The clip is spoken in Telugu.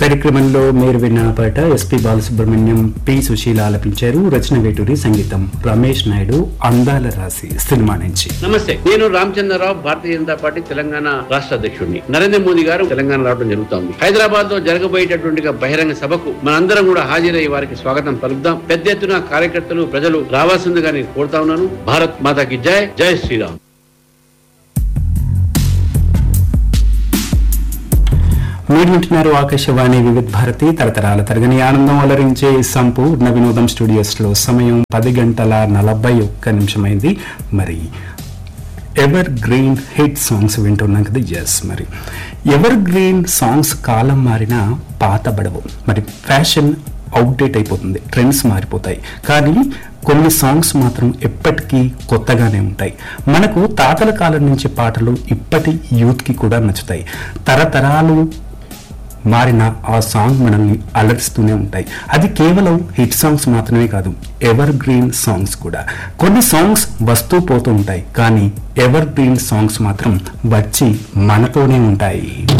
కార్యక్రమంలో మీరు విన్న పాట ఎస్పి బాలసుబ్రహ్మణ్యం పి సుశీల ఆలపించారు రచన వేటూరి సంగీతం రమేష్ నాయుడు అందాల రాసి సినిమా నుంచి నమస్తే నేను రామచంద్రరావు భారతీయ జనతా పార్టీ తెలంగాణ రాష్ట్ర అధ్యక్షుడిని నరేంద్ర మోదీ గారు తెలంగాణ రావడం జరుగుతోంది హైదరాబాద్ లో జరగబోయేటటువంటి బహిరంగ సభకు మనందరం కూడా హాజరై వారికి స్వాగతం పలుకుదాం పెద్ద ఎత్తున కార్యకర్తలు ప్రజలు రావాల్సిందిగా నేను కోరుతా ఉన్నాను భారత్ మాతాకి జై జై శ్రీరామ్ మీరు వింటున్నారు ఆకాశవాణి వివిధ భారతి తరతరాల తరగని ఆనందం అలరించే సంపూర్ణ వినోదం స్టూడియోస్ లో సమయం పది గంటల నలభై ఒక్క నిమిషమైంది మరి ఎవర్ గ్రీన్ హిట్ సాంగ్స్ వింటున్నాం కదా ఎస్ మరి ఎవర్ గ్రీన్ సాంగ్స్ కాలం మారినా పాతబడవు మరి ఫ్యాషన్ అవుట్డేట్ అయిపోతుంది ట్రెండ్స్ మారిపోతాయి కానీ కొన్ని సాంగ్స్ మాత్రం ఎప్పటికీ కొత్తగానే ఉంటాయి మనకు తాతల కాలం నుంచి పాటలు ఇప్పటి యూత్కి కూడా నచ్చుతాయి తరతరాలు మారిన ఆ సాంగ్ మనల్ని అలరిస్తూనే ఉంటాయి అది కేవలం హిట్ సాంగ్స్ మాత్రమే కాదు ఎవర్ గ్రీన్ సాంగ్స్ కూడా కొన్ని సాంగ్స్ వస్తూ పోతూ ఉంటాయి కానీ ఎవర్ గ్రీన్ సాంగ్స్ మాత్రం వచ్చి మనతోనే ఉంటాయి